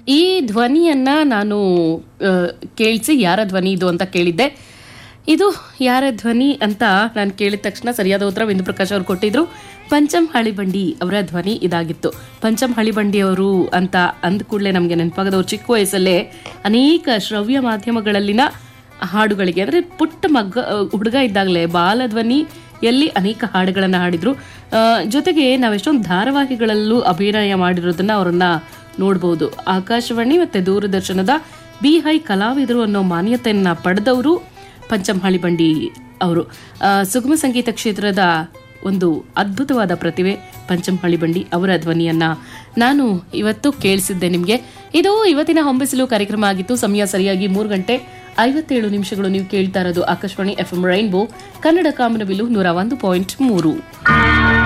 ಈ ಧ್ವನಿಯನ್ನ ನಾನು ಆ, ಕೇಳಿಸಿ ಯಾರ ಧ್ವನಿ ಇದು ಅಂತ ಕೇಳಿದ್ದೆ ಇದು ಯಾರ ಧ್ವನಿ ಅಂತ ನಾನು ಕೇಳಿದ ತಕ್ಷಣ ಸರಿಯಾದ ಉತ್ತರ ಬಿಂದು ಪ್ರಕಾಶ್ ಅವರು ಕೊಟ್ಟಿದ್ರು ಪಂಚಮ್ ಹಳಿಬಂಡಿ ಅವರ ಧ್ವನಿ ಇದಾಗಿತ್ತು ಪಂಚಮ್ ಹಳಿಬಂಡಿ ಅವರು ಅಂತ ಅಂದ ಕೂಡಲೇ ನಮಗೆ ನೆನಪಾಗದವ್ರು ಚಿಕ್ಕ ವಯಸ್ಸಲ್ಲೇ ಅನೇಕ ಶ್ರವ್ಯ ಮಾಧ್ಯಮಗಳಲ್ಲಿನ ಹಾಡುಗಳಿಗೆ ಅಂದ್ರೆ ಪುಟ್ಟ ಮಗ್ಗ ಹುಡುಗ ಇದ್ದಾಗಲೇ ಬಾಲಧ್ವನಿ ಎಲ್ಲಿ ಅನೇಕ ಹಾಡುಗಳನ್ನ ಹಾಡಿದ್ರು ಆ, ಜೊತೆಗೆ ನಾವೆಷ್ಟೊಂದು ಧಾರಾವಾಹಿಗಳಲ್ಲೂ ಅಭಿನಯ ಮಾಡಿರೋದನ್ನ ಅವರನ್ನ ನೋಡ್ಬೋದು ಆಕಾಶವಾಣಿ ಮತ್ತೆ ದೂರದರ್ಶನದ ಬಿ ಹೈ ಕಲಾವಿದರು ಅನ್ನೋ ಮಾನ್ಯತೆಯನ್ನ ಪಡೆದವರು ಪಂಚಮಹಾಳಿ ಬಂಡಿ ಅವರು ಆ, ಸುಗಮ ಸಂಗೀತ ಕ್ಷೇತ್ರದ ಒಂದು ಅದ್ಭುತವಾದ ಪ್ರತಿಭೆ ಪಂಚಮಹಳ್ಳಿ ಬಂಡಿ ಅವರ ಧ್ವನಿಯನ್ನ ನಾನು ಇವತ್ತು ಕೇಳಿಸಿದ್ದೆ ನಿಮಗೆ ಇದು ಇವತ್ತಿನ ಹೊಂಬಿಸಿಲು ಕಾರ್ಯಕ್ರಮ ಆಗಿತ್ತು ಸಮಯ ಸರಿಯಾಗಿ ಮೂರು ಗಂಟೆ ಐವತ್ತೇಳು ನಿಮಿಷಗಳು ನೀವು ಕೇಳ್ತಾ ಇರೋದು Akashvani F M rainbow Kannada ಕಾಮನಬಿಲು ನೂರ ಒಂದು ಪಾಯಿಂಟ್ ಮೂರು